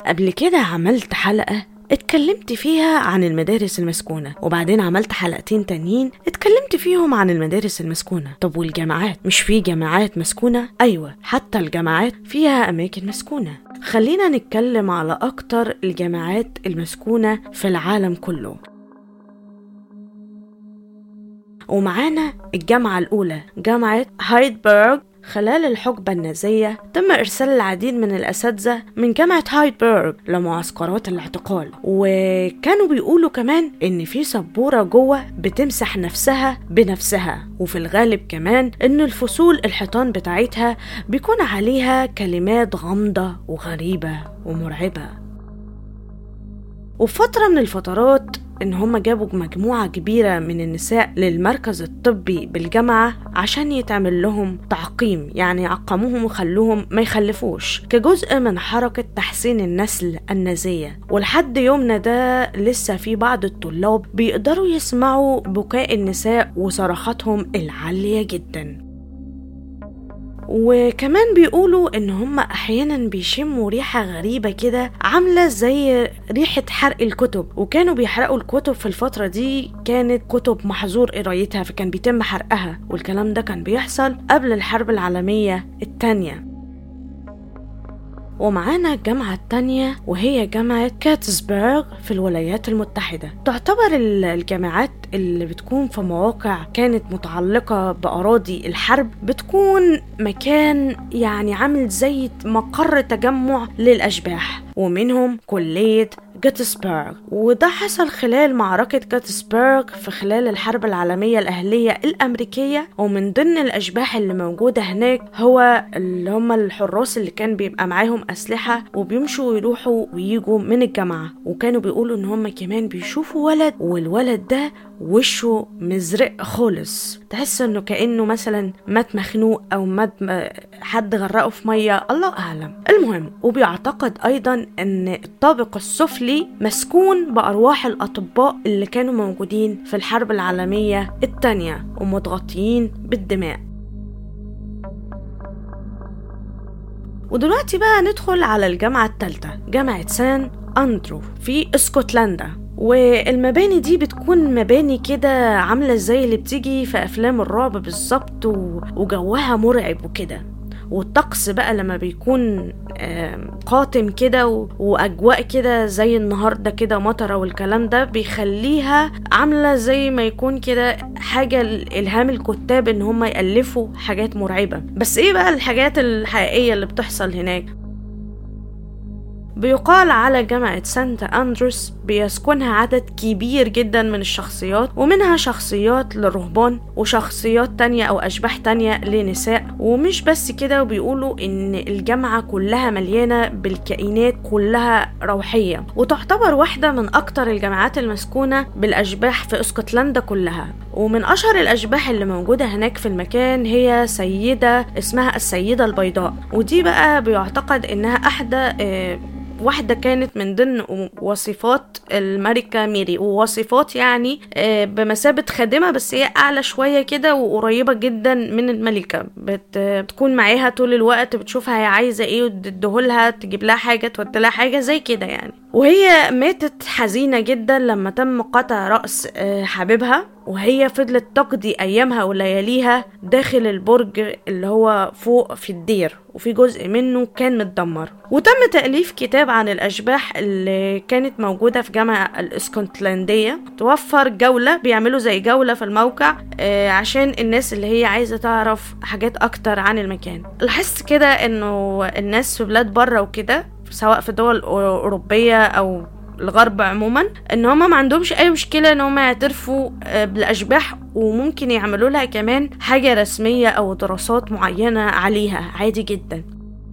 قبل كده عملت حلقة اتكلمت فيها عن المدارس المسكونة وبعدين عملت حلقتين تانيين اتكلمت فيهم عن المدارس المسكونة طب والجامعات مش في جامعات مسكونة؟ أيوة حتى الجامعات فيها أماكن مسكونة خلينا نتكلم على أكتر الجامعات المسكونة في العالم كله ومعانا الجامعة الأولى جامعة هايدبرغ خلال الحقبة النازية تم إرسال العديد من الأساتذة من جامعة هايدبرغ لمعسكرات الاعتقال وكانوا بيقولوا كمان إن في سبورة جوه بتمسح نفسها بنفسها وفي الغالب كمان إن الفصول الحيطان بتاعتها بيكون عليها كلمات غامضة وغريبة ومرعبة وفي فترة من الفترات إن هم جابوا مجموعة كبيرة من النساء للمركز الطبي بالجامعة عشان يتعمل لهم تعقيم يعني عقموهم وخلوهم ما يخلفوش كجزء من حركة تحسين النسل النازية ولحد يومنا ده لسه في بعض الطلاب بيقدروا يسمعوا بكاء النساء وصرخاتهم العالية جداً وكمان بيقولوا ان هم احيانا بيشموا ريحة غريبة كده عاملة زي ريحة حرق الكتب وكانوا بيحرقوا الكتب في الفترة دي كانت كتب محظور قرايتها فكان بيتم حرقها والكلام ده كان بيحصل قبل الحرب العالمية التانية ومعانا الجامعة التانية وهي جامعة كاتسبرغ في الولايات المتحدة تعتبر الجامعات اللي بتكون في مواقع كانت متعلقة بأراضي الحرب بتكون مكان يعني عامل زي مقر تجمع للأشباح ومنهم كلية جاتسبرغ وده حصل خلال معركة جاتسبرغ في خلال الحرب العالمية الأهلية الأمريكية ومن ضمن الأشباح اللي موجودة هناك هو اللي هم الحراس اللي كان بيبقى معاهم أسلحة وبيمشوا ويروحوا ويجوا من الجامعة وكانوا بيقولوا إن هم كمان بيشوفوا ولد والولد ده وشه مزرق خالص تحس انه كانه مثلا مات مخنوق او مات حد غرقه في ميه الله اعلم المهم وبيعتقد ايضا ان الطابق السفلي مسكون بارواح الاطباء اللي كانوا موجودين في الحرب العالميه الثانيه ومتغطيين بالدماء ودلوقتي بقى ندخل على الجامعة الثالثة جامعة سان أندرو في اسكتلندا والمباني دي بتكون مباني كده عاملة زي اللي بتيجي في أفلام الرعب بالظبط وجوها مرعب وكده والطقس بقى لما بيكون قاتم كده واجواء كده زي النهارده كده مطره والكلام ده بيخليها عامله زي ما يكون كده حاجه الهام الكتاب ان هم يالفوا حاجات مرعبه بس ايه بقى الحاجات الحقيقيه اللي بتحصل هناك بيقال على جامعة سانت أندروس بيسكنها عدد كبير جدا من الشخصيات ومنها شخصيات للرهبان وشخصيات تانية أو أشباح تانية لنساء ومش بس كده وبيقولوا إن الجامعة كلها مليانة بالكائنات كلها روحية وتعتبر واحدة من أكتر الجامعات المسكونة بالأشباح في اسكتلندا كلها ومن أشهر الأشباح اللي موجودة هناك في المكان هي سيدة اسمها السيدة البيضاء ودي بقى بيعتقد إنها أحدى آه واحدة كانت من ضمن وصفات الملكة ميري ووصفات يعني بمثابة خادمة بس هي أعلى شوية كده وقريبة جدا من الملكة بتكون معاها طول الوقت بتشوفها هي عايزة ايه وتديهولها تجيب لها حاجة تودي لها حاجة زي كده يعني وهي ماتت حزينة جدا لما تم قطع رأس حبيبها وهي فضلت تقضي أيامها ولياليها داخل البرج اللي هو فوق في الدير وفي جزء منه كان متدمر وتم تأليف كتاب عن الأشباح اللي كانت موجودة في جامعة الاسكتلندية توفر جولة بيعملوا زي جولة في الموقع عشان الناس اللي هي عايزة تعرف حاجات أكتر عن المكان لاحظت كده إنه الناس في بلاد بره وكده سواء في دول أوروبية أو الغرب عموما ان هما ما عندهمش اي مشكله ان هما يعترفوا بالاشباح وممكن يعملوا لها كمان حاجه رسميه او دراسات معينه عليها عادي جدا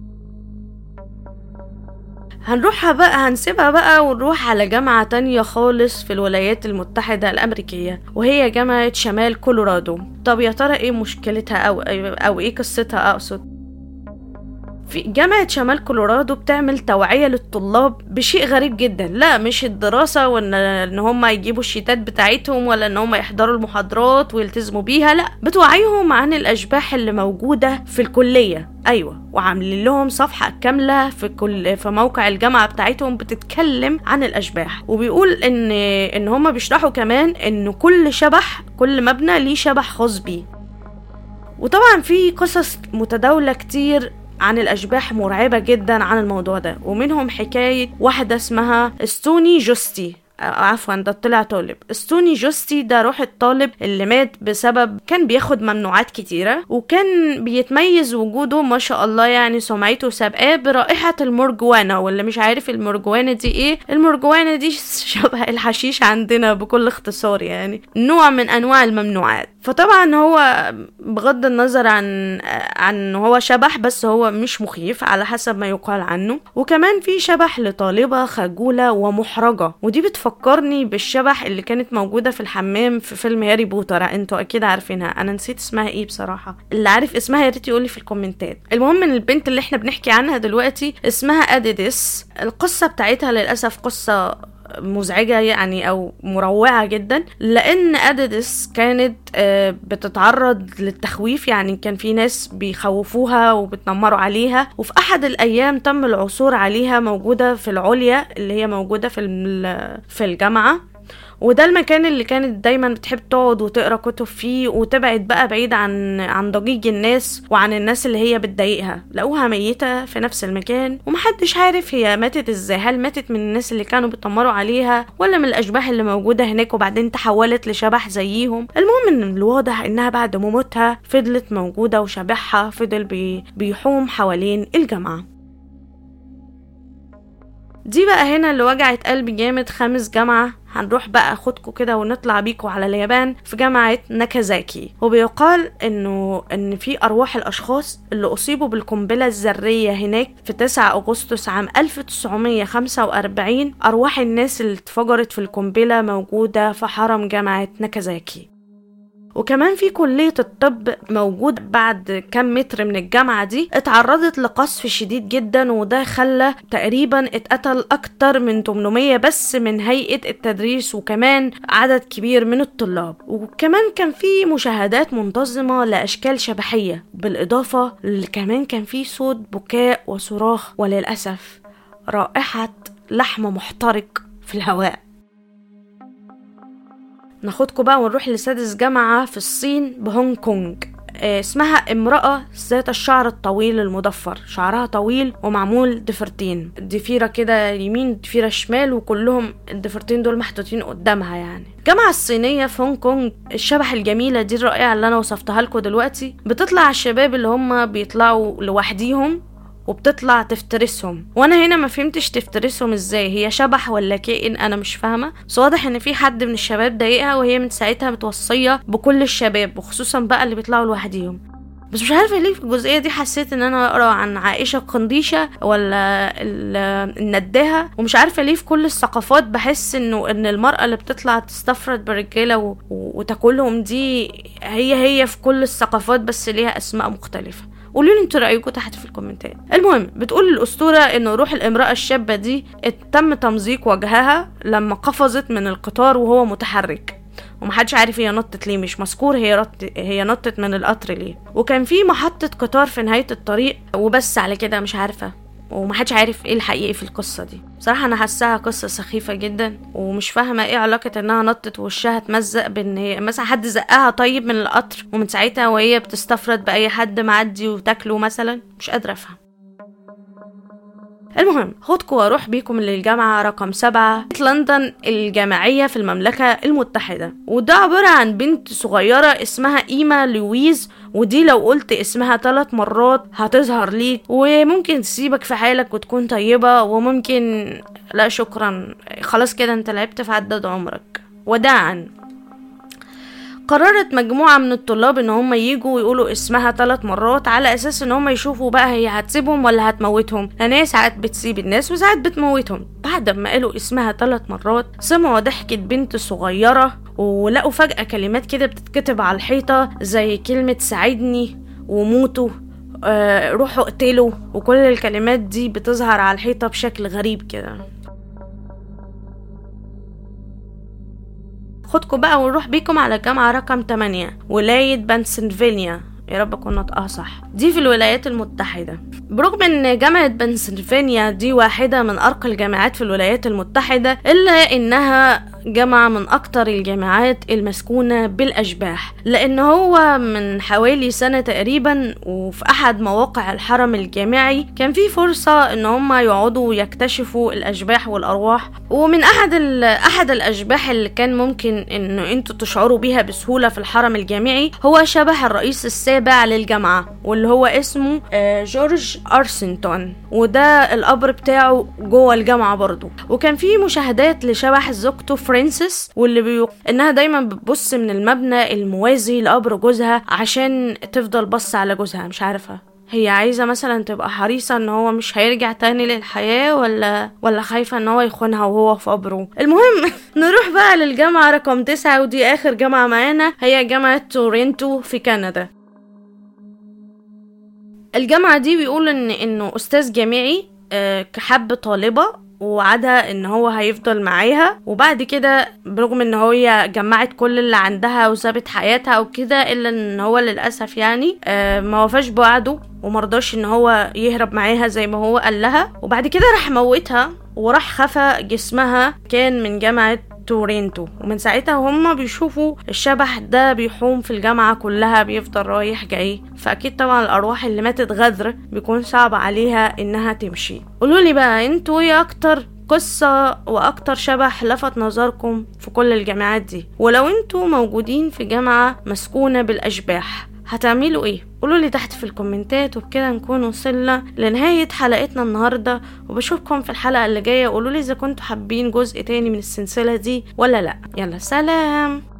هنروحها بقى هنسيبها بقى ونروح على جامعة تانية خالص في الولايات المتحدة الأمريكية وهي جامعة شمال كولورادو طب يا ترى ايه مشكلتها أو, أو ايه قصتها أقصد في جامعة شمال كولورادو بتعمل توعية للطلاب بشيء غريب جدا لا مش الدراسة وان ان هم يجيبوا الشيتات بتاعتهم ولا ان هم يحضروا المحاضرات ويلتزموا بيها لا بتوعيهم عن الاشباح اللي موجودة في الكلية ايوه وعاملين لهم صفحة كاملة في كل في موقع الجامعة بتاعتهم بتتكلم عن الاشباح وبيقول ان ان هم بيشرحوا كمان ان كل شبح كل مبنى ليه شبح خاص بيه وطبعا في قصص متداولة كتير عن الأشباح مرعبة جدا عن الموضوع ده ومنهم حكاية واحدة اسمها ستوني جوستي عفوا ده طلع طالب ستوني جوستي ده روح الطالب اللي مات بسبب كان بياخد ممنوعات كتيرة وكان بيتميز وجوده ما شاء الله يعني سمعته سابقاه برائحة المرجوانة واللي مش عارف المرجوانة دي ايه المرجوانة دي شبه الحشيش عندنا بكل اختصار يعني نوع من انواع الممنوعات فطبعا هو بغض النظر عن عن هو شبح بس هو مش مخيف على حسب ما يقال عنه وكمان في شبح لطالبة خجولة ومحرجة ودي بتفكرني بالشبح اللي كانت موجودة في الحمام في فيلم هاري بوتر انتوا اكيد عارفينها انا نسيت اسمها ايه بصراحة اللي عارف اسمها يا ريت يقولي في الكومنتات المهم ان البنت اللي احنا بنحكي عنها دلوقتي اسمها اديدس القصة بتاعتها للأسف قصة مزعجة يعني أو مروعة جدا لأن أديدس كانت بتتعرض للتخويف يعني كان في ناس بيخوفوها وبتنمروا عليها وفي أحد الأيام تم العثور عليها موجودة في العليا اللي هي موجودة في في الجامعة وده المكان اللي كانت دايما بتحب تقعد وتقرا كتب فيه وتبعد بقى بعيد عن عن ضجيج الناس وعن الناس اللي هي بتضايقها لقوها ميته في نفس المكان ومحدش عارف هي ماتت ازاي هل ماتت من الناس اللي كانوا بيتمروا عليها ولا من الاشباح اللي موجوده هناك وبعدين تحولت لشبح زيهم المهم ان الواضح انها بعد موتها فضلت موجوده وشبحها فضل بي بيحوم حوالين الجامعه دي بقى هنا اللي وجعت قلبي جامد خامس جامعة هنروح بقى اخدكم كده ونطلع بيكم على اليابان في جامعة ناكازاكي وبيقال انه ان في ارواح الاشخاص اللي اصيبوا بالقنبلة الذرية هناك في 9 اغسطس عام 1945 ارواح الناس اللي اتفجرت في القنبلة موجودة في حرم جامعة ناكازاكي وكمان في كلية الطب موجود بعد كام متر من الجامعة دي اتعرضت لقصف شديد جدا وده خلى تقريبا اتقتل أكتر من 800 بس من هيئة التدريس وكمان عدد كبير من الطلاب وكمان كان في مشاهدات منتظمة لأشكال شبحية بالإضافة كمان كان في صوت بكاء وصراخ وللأسف رائحة لحم محترق في الهواء ناخدكم بقى ونروح لسادس جامعة في الصين بهونج كونج اسمها امرأة ذات الشعر الطويل المضفر شعرها طويل ومعمول ضفرتين ضفيرة كده يمين ضفيرة شمال وكلهم الضفرتين دول محطوطين قدامها يعني الجامعة الصينية في هونج كونج الشبح الجميلة دي الرائعة اللي أنا وصفتها لكم دلوقتي بتطلع الشباب اللي هم بيطلعوا لوحديهم وبتطلع تفترسهم وانا هنا ما فهمتش تفترسهم ازاي هي شبح ولا كائن انا مش فاهمه بس واضح ان في حد من الشباب ضايقها وهي من ساعتها متوصيه بكل الشباب وخصوصا بقى اللي بيطلعوا لوحديهم بس مش عارفه ليه في الجزئيه دي حسيت ان انا اقرا عن عائشه القنديشه ولا النداهه ومش عارفه ليه في كل الثقافات بحس انه ان المراه اللي بتطلع تستفرد بالرجاله و... وتاكلهم دي هي هي في كل الثقافات بس ليها اسماء مختلفه قولوا لي انتوا رايكم تحت في الكومنتات المهم بتقول الاسطوره ان روح الامراه الشابه دي تم تمزيق وجهها لما قفزت من القطار وهو متحرك ومحدش عارف هي نطت ليه مش مذكور هي رط... هي نطت من القطر ليه وكان في محطه قطار في نهايه الطريق وبس على كده مش عارفه ومحدش عارف ايه الحقيقي في القصة دي بصراحة انا حاساها قصة سخيفة جدا ومش فاهمة ايه علاقة انها نطت ووشها اتمزق بان هي مثلا حد زقها طيب من القطر ومن ساعتها وهي بتستفرد باي حد معدي وتاكله مثلا مش قادرة افهم المهم خدكم واروح بيكم للجامعة رقم سبعة لندن الجامعية في المملكة المتحدة وده عبارة عن بنت صغيرة اسمها إيما لويز ودي لو قلت اسمها ثلاث مرات هتظهر ليك وممكن تسيبك في حالك وتكون طيبة وممكن لا شكرا خلاص كده انت لعبت في عدد عمرك وداعا قررت مجموعة من الطلاب ان هم يجوا ويقولوا اسمها ثلاث مرات على اساس ان هم يشوفوا بقى هي هتسيبهم ولا هتموتهم لان هي ساعات بتسيب الناس وساعات بتموتهم بعد ما قالوا اسمها ثلاث مرات سمعوا ضحكة بنت صغيرة ولقوا فجأة كلمات كده بتتكتب على الحيطة زي كلمة ساعدني وموتوا آه روحوا اقتلوا وكل الكلمات دي بتظهر على الحيطة بشكل غريب كده خدكم بقى ونروح بيكم على الجامعة رقم 8 ولاية بنسلفانيا يا رب اكون نطقها صح دي في الولايات المتحدة برغم ان جامعة بنسلفانيا دي واحدة من ارقى الجامعات في الولايات المتحدة الا انها جامعة من اكتر الجامعات المسكونة بالاشباح لان هو من حوالي سنة تقريبا وفي احد مواقع الحرم الجامعي كان في فرصة ان هم يقعدوا يكتشفوا الاشباح والارواح ومن احد احد الاشباح اللي كان ممكن ان انتوا تشعروا بيها بسهولة في الحرم الجامعي هو شبح الرئيس السابع للجامعة واللي هو اسمه جورج ارسنتون وده القبر بتاعه جوه الجامعة برضو وكان في مشاهدات لشبح زوجته فرانسيس واللي بيقول انها دايما بتبص من المبنى الموازي لقبر جوزها عشان تفضل بص على جوزها مش عارفة هي عايزة مثلا تبقى حريصة ان هو مش هيرجع تاني للحياة ولا ولا خايفة ان هو يخونها وهو في قبره المهم نروح بقى للجامعة رقم تسعة ودي اخر جامعة معانا هي جامعة تورنتو في كندا الجامعة دي بيقول ان انه استاذ جامعي آه، كحب طالبة ووعدها ان هو هيفضل معاها وبعد كده برغم ان هي جمعت كل اللي عندها وسابت حياتها وكده الا ان هو للاسف يعني آه، ما وفاش بوعده ومرضاش ان هو يهرب معاها زي ما هو قال لها وبعد كده راح موتها وراح خفى جسمها كان من جامعة تورنتو ومن ساعتها هما بيشوفوا الشبح ده بيحوم في الجامعة كلها بيفضل رايح جاي فأكيد طبعا الأرواح اللي ماتت غدر بيكون صعب عليها إنها تمشي قولولي بقى انتوا ايه أكتر قصة وأكتر شبح لفت نظركم في كل الجامعات دي ولو انتوا موجودين في جامعة مسكونة بالأشباح هتعملوا ايه قولوا لي تحت في الكومنتات وبكده نكون وصلنا لنهاية حلقتنا النهاردة وبشوفكم في الحلقة اللي جاية قولوا لي اذا كنتوا حابين جزء تاني من السلسلة دي ولا لا يلا سلام